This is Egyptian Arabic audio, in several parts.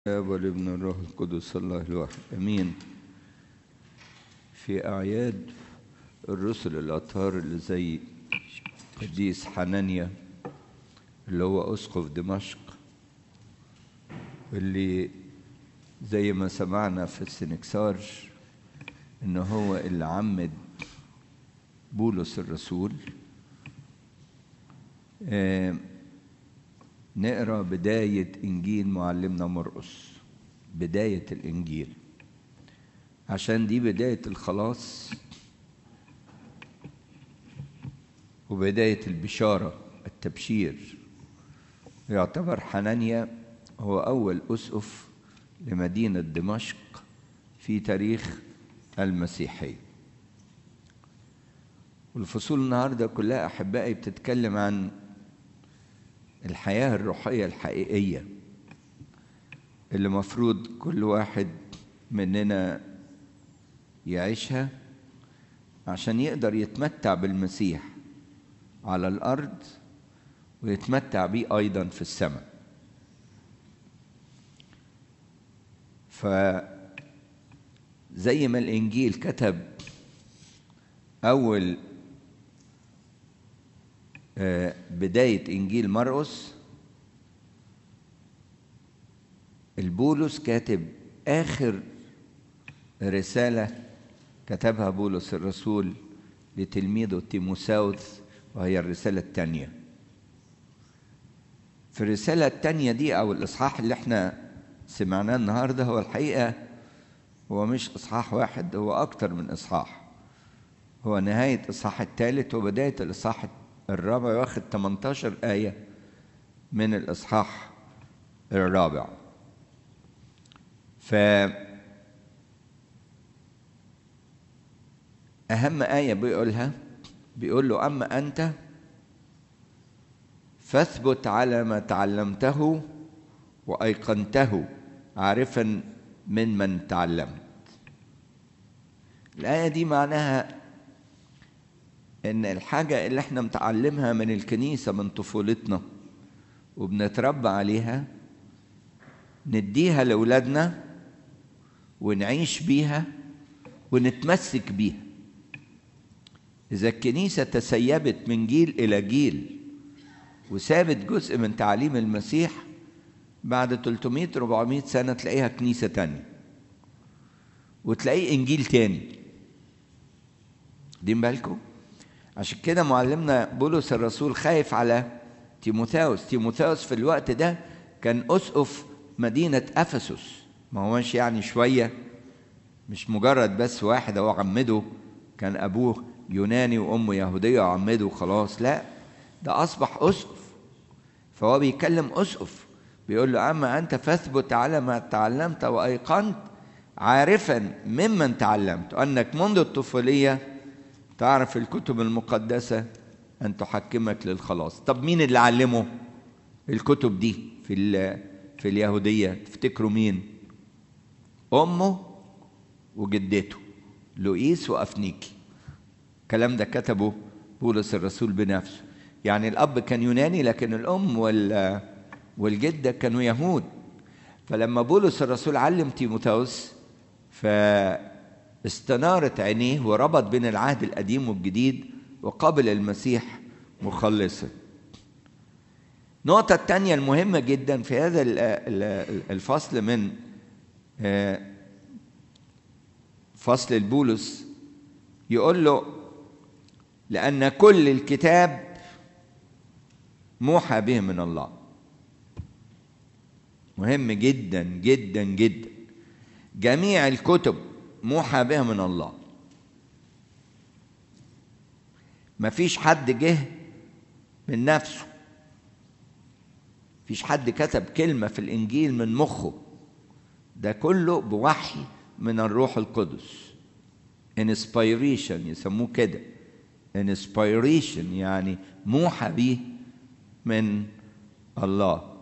الآب والابن والروح القدس الله الواحد أمين في أعياد الرسل الأطهار اللي زي قديس حنانيا اللي هو أسقف دمشق اللي زي ما سمعنا في السنكسار إن هو اللي عمد بولس الرسول آه نقرا بداية إنجيل معلمنا مرقس بداية الإنجيل عشان دي بداية الخلاص وبداية البشارة التبشير يعتبر حنانيا هو أول أسقف لمدينة دمشق في تاريخ المسيحية والفصول النهارده كلها أحبائي بتتكلم عن الحياة الروحية الحقيقية اللي مفروض كل واحد مننا يعيشها عشان يقدر يتمتع بالمسيح على الأرض ويتمتع بيه أيضا في السماء فزي ما الإنجيل كتب أول بداية إنجيل مرقس البولس كاتب آخر رسالة كتبها بولس الرسول لتلميذه تيموساوس وهي الرسالة الثانية في الرسالة الثانية دي أو الإصحاح اللي احنا سمعناه النهاردة هو الحقيقة هو مش إصحاح واحد هو أكتر من إصحاح هو نهاية الإصحاح الثالث وبداية الإصحاح الرابع واخد 18 آية من الإصحاح الرابع ف أهم آية بيقولها بيقول له أما أنت فاثبت على ما تعلمته وأيقنته عارفا من من تعلمت الآية دي معناها ان الحاجه اللي احنا متعلمها من الكنيسه من طفولتنا وبنتربى عليها نديها لاولادنا ونعيش بيها ونتمسك بيها اذا الكنيسه تسيبت من جيل الى جيل وسابت جزء من تعليم المسيح بعد 300 400 سنه تلاقيها كنيسه تانية وتلاقيه انجيل تاني دين بالكم عشان كده معلمنا بولس الرسول خايف على تيموثاوس تيموثاوس في الوقت ده كان أسقف مدينة أفسس ما هوش يعني شوية مش مجرد بس واحد هو عمده كان أبوه يوناني وأمه يهودية وعمده وخلاص لا ده أصبح أسقف فهو بيكلم أسقف بيقول له أما أنت فاثبت على ما تعلمت وأيقنت عارفا ممن تعلمت أنك منذ الطفولية تعرف الكتب المقدسة أن تحكمك للخلاص طب مين اللي علمه الكتب دي في في اليهودية تفتكروا مين أمه وجدته لوئيس وأفنيكي الكلام ده كتبه بولس الرسول بنفسه يعني الأب كان يوناني لكن الأم وال والجدة كانوا يهود فلما بولس الرسول علم تيموثاوس ف استنارت عينيه وربط بين العهد القديم والجديد وقبل المسيح مخلصا النقطة الثانية المهمة جدا في هذا الفصل من فصل البولس يقول له لأن كل الكتاب موحى به من الله مهم جدا جدا جدا جميع الكتب موحى بها من الله ما فيش حد جه من نفسه فيش حد كتب كلمة في الإنجيل من مخه ده كله بوحي من الروح القدس inspiration يسموه كده inspiration يعني موحى به من الله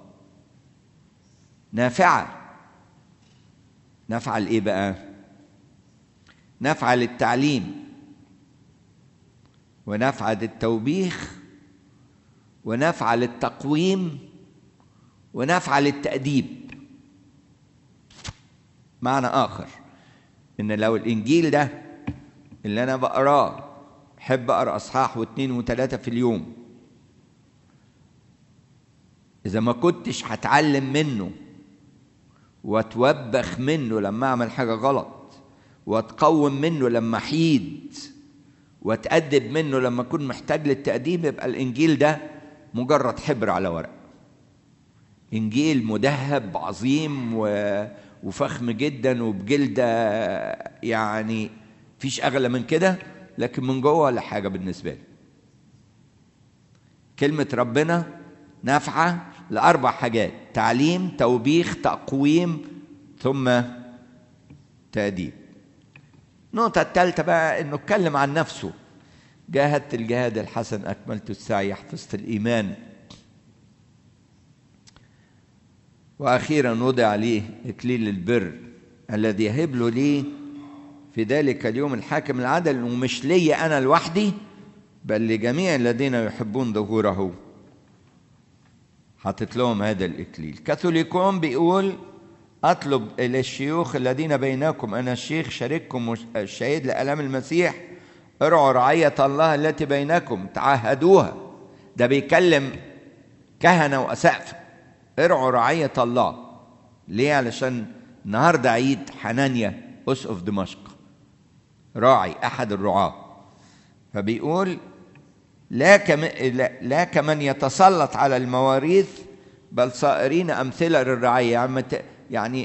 نافعة نافعة لإيه بقى؟ نفعة للتعليم ونفعة للتوبيخ ونفعة للتقويم ونفعة للتأديب معنى آخر إن لو الإنجيل ده اللي أنا بقراه أحب أقرأ أصحاح واثنين وثلاثة في اليوم إذا ما كنتش هتعلم منه واتوبخ منه لما أعمل حاجة غلط واتقوم منه لما أحيد واتأدب منه لما أكون محتاج للتأديب يبقى الإنجيل ده مجرد حبر على ورق إنجيل مدهب عظيم و... وفخم جدا وبجلدة يعني فيش أغلى من كده لكن من جوه ولا حاجة بالنسبة لي كلمة ربنا نافعة لأربع حاجات تعليم توبيخ تقويم ثم تأديب النقطة الثالثة بقى إنه اتكلم عن نفسه جاهدت الجهاد الحسن أكملت السعي حفظت الإيمان وأخيرا وضع لي إكليل البر الذي يهب له لي في ذلك اليوم الحاكم العدل ومش لي أنا لوحدي بل لجميع الذين يحبون ظهوره حاطط لهم هذا الإكليل كاثوليكون بيقول أطلب إلى الشيوخ الذين بينكم أنا الشيخ شارككم الشهيد لألام المسيح ارعوا رعية الله التي بينكم تعهدوها ده بيكلم كهنة وأسقف ارعوا رعية الله ليه علشان النهاردة عيد حنانيا أسقف دمشق راعي أحد الرعاة فبيقول لا, كم لا, لا كمن يتسلط على المواريث بل صائرين أمثلة للرعية يعني يعني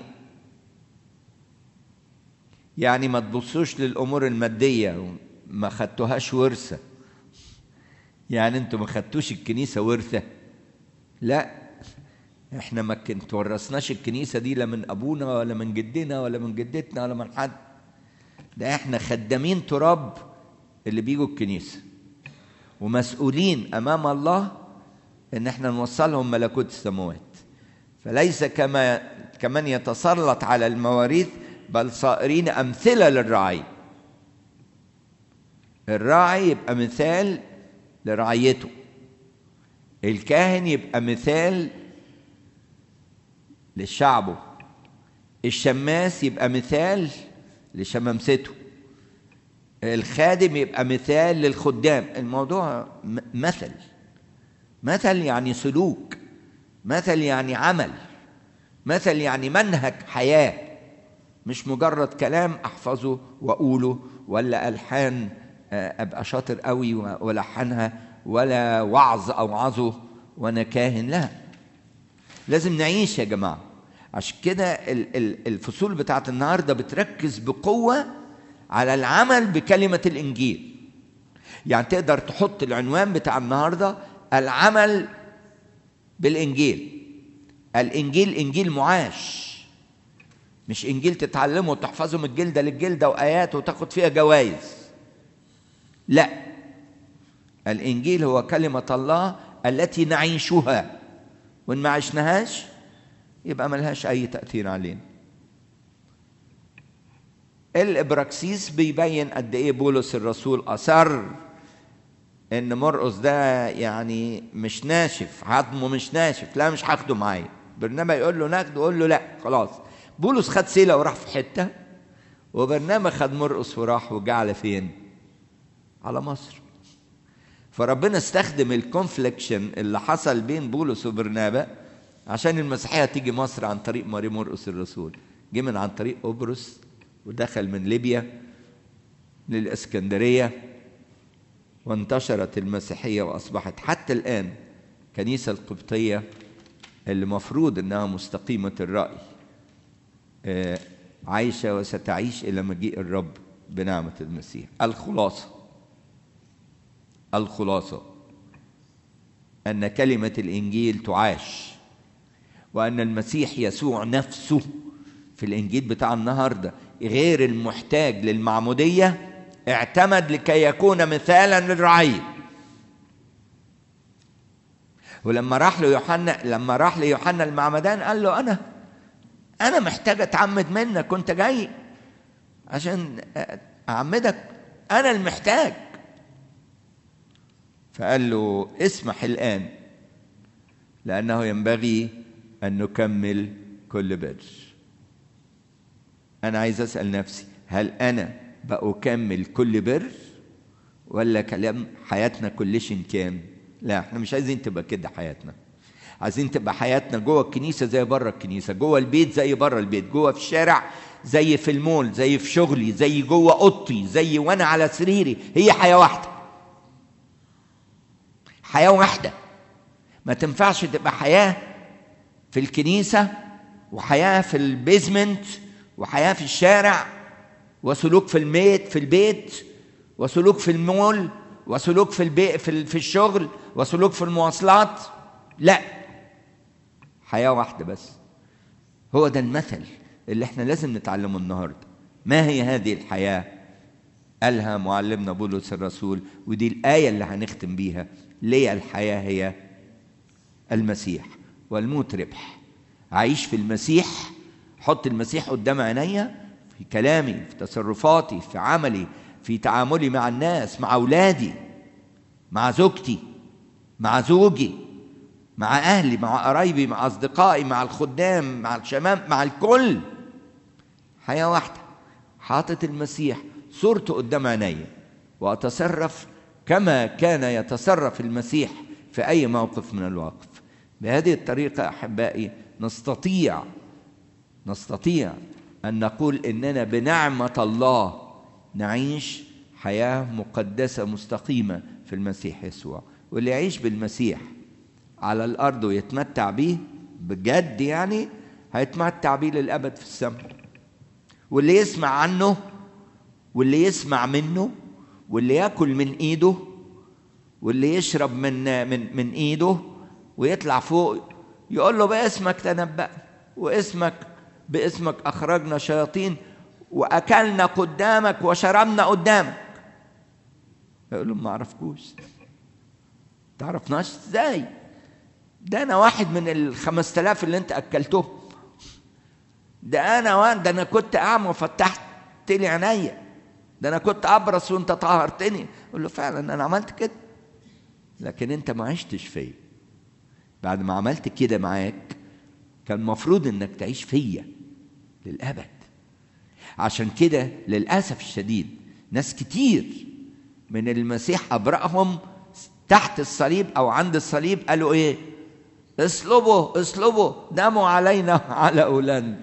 يعني ما تبصوش للأمور المادية ما خدتوهاش ورثة يعني انتوا ما خدتوش الكنيسة ورثة لا احنا ما كنت تورثناش الكنيسة دي لا من أبونا ولا من جدنا ولا من جدتنا ولا من حد ده احنا خدامين تراب اللي بيجوا الكنيسة ومسؤولين أمام الله إن احنا نوصلهم ملكوت السماوات فليس كما كمن يتسلط على المواريث بل صائرين أمثلة للرعي الراعي يبقى مثال لرعيته الكاهن يبقى مثال لشعبه الشماس يبقى مثال لشمامسته الخادم يبقى مثال للخدام الموضوع مثل مثل يعني سلوك مثل يعني عمل مثل يعني منهج حياة مش مجرد كلام أحفظه وأقوله ولا ألحان أبقى شاطر قوي ولحنها ولا وعظ أوعظه وأنا كاهن لا لازم نعيش يا جماعة عشان كده الفصول بتاعت النهاردة بتركز بقوة على العمل بكلمة الإنجيل يعني تقدر تحط العنوان بتاع النهاردة العمل بالإنجيل الإنجيل إنجيل معاش مش إنجيل تتعلمه وتحفظه من الجلدة للجلدة وآيات وتاخد فيها جوائز لا الإنجيل هو كلمة الله التي نعيشها وإن ما عشناهاش يبقى ملهاش أي تأثير علينا الإبراكسيس بيبين قد إيه بولس الرسول أصر إن مرقس ده يعني مش ناشف عظمه مش ناشف لا مش هاخده معايا برنامج يقول له ناخده يقول له لا خلاص بولس خد سيلة وراح في حتة وبرنامج خد مرقس وراح وجه على فين؟ على مصر فربنا استخدم الكونفليكشن اللي حصل بين بولس وبرنابا عشان المسيحية تيجي مصر عن طريق ماري مرقس الرسول جه من عن طريق قبرص ودخل من ليبيا للإسكندرية وانتشرت المسيحية وأصبحت حتى الآن كنيسة القبطية اللي مفروض إنها مستقيمة الرأي عايشة وستعيش إلى مجيء الرب بنعمة المسيح الخلاصة الخلاصة أن كلمة الإنجيل تعاش وأن المسيح يسوع نفسه في الإنجيل بتاع النهاردة غير المحتاج للمعمودية اعتمد لكي يكون مثالا للرعية ولما راح له يوحنا لما راح ليوحنا المعمدان قال له أنا أنا محتاج أتعمد منك كنت جاي عشان أعمدك أنا المحتاج فقال له اسمح الآن لأنه ينبغي أن نكمل كل بر انا عايز اسال نفسي هل انا بأكمل كل بر ولا كلام حياتنا كلش كان لا احنا مش عايزين تبقى كده حياتنا عايزين تبقى حياتنا جوه الكنيسه زي بره الكنيسه جوه البيت زي بره البيت جوه في الشارع زي في المول زي في شغلي زي جوه اوضتي زي وانا على سريري هي حياه واحده حياه واحده ما تنفعش تبقى حياه في الكنيسه وحياه في البيزمنت وحياه في الشارع وسلوك في البيت في البيت وسلوك في المول وسلوك في البيت في, في الشغل وسلوك في المواصلات لا حياه واحده بس هو ده المثل اللي احنا لازم نتعلمه النهارده ما هي هذه الحياه قالها معلمنا بولس الرسول ودي الايه اللي هنختم بيها ليه الحياه هي المسيح والموت ربح عايش في المسيح حط المسيح قدام عينيا في كلامي في تصرفاتي في عملي في تعاملي مع الناس مع اولادي مع زوجتي مع زوجي مع اهلي مع قرايبي مع اصدقائي مع الخدام مع الشباب مع الكل حياه واحده حاطط المسيح صورته قدام عينيا واتصرف كما كان يتصرف المسيح في اي موقف من الواقف بهذه الطريقه احبائي نستطيع نستطيع ان نقول اننا بنعمه الله نعيش حياه مقدسه مستقيمه في المسيح يسوع واللي يعيش بالمسيح على الارض ويتمتع بيه بجد يعني هيتمتع بيه للابد في السماء واللي يسمع عنه واللي يسمع منه واللي ياكل من ايده واللي يشرب من من من ايده ويطلع فوق يقول له باسمك تنبأ واسمك باسمك اخرجنا شياطين واكلنا قدامك وشربنا قدامك يقول لهم ما اعرفكوش تعرفناش ازاي ده انا واحد من الخمس تلاف اللي انت اكلتهم ده انا وان ده انا كنت اعمى وفتحت لي عينيا ده انا كنت ابرص وانت طهرتني اقول له فعلا انا عملت كده لكن انت ما عشتش فيا بعد ما عملت كده معاك كان المفروض انك تعيش فيا للابد عشان كده للاسف الشديد ناس كتير من المسيح ابرأهم تحت الصليب او عند الصليب قالوا ايه اصلبوا اصلبوا دموا علينا وعلى اولادنا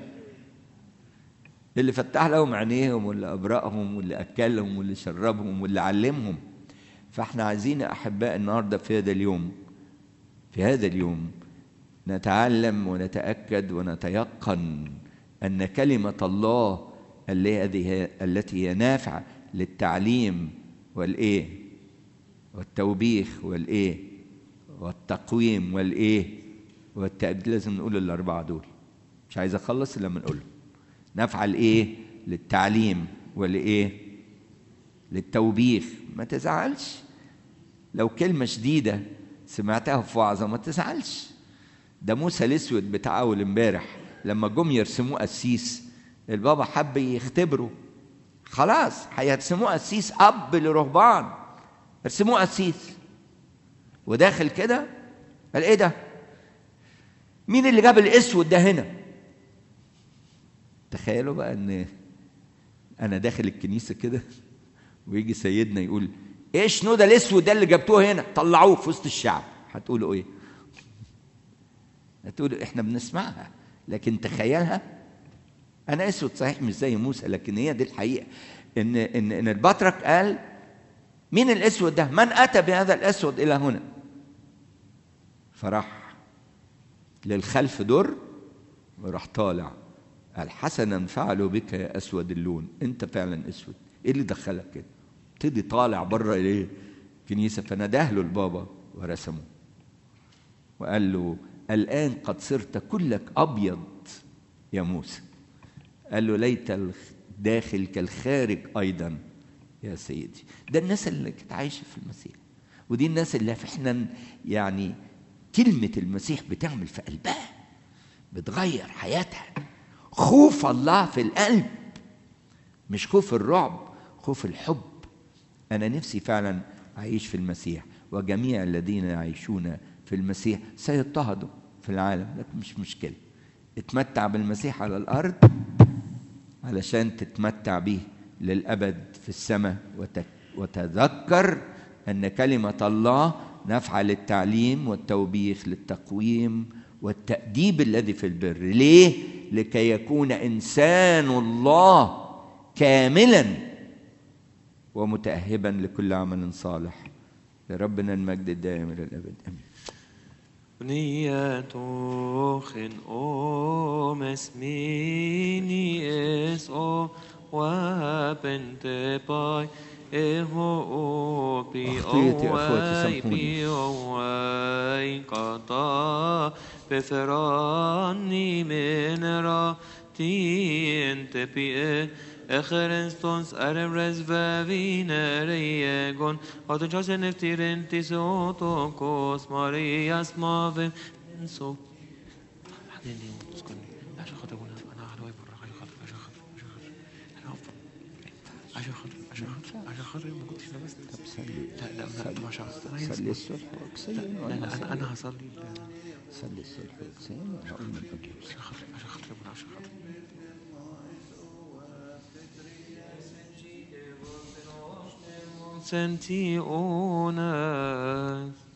اللي فتح لهم عينيهم واللي ابرأهم واللي اكلهم واللي شربهم واللي علمهم فاحنا عايزين احباء النهارده في هذا اليوم في هذا اليوم نتعلم ونتاكد ونتيقن ان كلمه الله التي هي نافعه للتعليم والايه والتوبيخ والايه والتقويم والايه والتأكيد لازم نقول الاربعه دول مش عايز اخلص الا لما نقولهم نافعه لايه للتعليم ولايه للتوبيخ ما تزعلش لو كلمه شديده سمعتها في وعظه ما تزعلش ده موسى الاسود بتاع اول امبارح لما جم يرسموه قسيس البابا حب يختبره خلاص هيرسموه قسيس اب لرهبان ارسموه قسيس وداخل كده قال ايه ده مين اللي جاب الاسود ده هنا تخيلوا بقى ان انا داخل الكنيسه كده ويجي سيدنا يقول ايه شنو ده الاسود ده اللي جبتوه هنا طلعوه في وسط الشعب هتقولوا ايه هتقولوا احنا بنسمعها لكن تخيلها انا اسود صحيح مش زي موسى لكن هي دي الحقيقه ان ان ان البطرك قال مين الاسود ده من اتى بهذا الاسود الى هنا فراح للخلف در وراح طالع قال حسنا فعلوا بك يا اسود اللون انت فعلا اسود ايه اللي دخلك كده ابتدي طالع بره الايه كنيسه فناداه له البابا ورسمه وقال له الان قد صرت كلك ابيض يا موسى قال له ليت الداخل كالخارج ايضا يا سيدي ده الناس اللي كانت عايشه في المسيح ودي الناس اللي فعلا يعني كلمه المسيح بتعمل في قلبها بتغير حياتها خوف الله في القلب مش خوف الرعب خوف الحب انا نفسي فعلا اعيش في المسيح وجميع الذين يعيشون في المسيح سيضطهدوا في العالم لكن مش مشكله اتمتع بالمسيح على الارض علشان تتمتع بيه للأبد في السماء وت- وتذكر أن كلمة الله نافعة للتعليم والتوبيخ للتقويم والتأديب الذي في البر ليه؟ لكي يكون إنسان الله كاملا ومتأهبا لكل عمل صالح لربنا المجد الدائم إلى الأبد آمين Nietochen o mesmini es o wapente pai eho o pi أخطيت يا أخواتي، o سامحوني. pi o kata بفراني من را تين تبي Christos eremres vevine reiegon, at just en eftirentis otokos Marias mavim, so. بعدين يوم اسكني عشان خاطر اقول انا على وين بروح عشان خاطر عشان خاطر عشان خاطر عشان خاطر عشان خاطر عشان خاطر ما كنتش لابس لا لا لا ما شاء الله انا صلي يس- الصبح وكسين لا لا انا انا هصلي صلي الصبح وكسين وهقوم من أجل عشان خاطر عشان خاطر ربنا عشان خاطر Senti una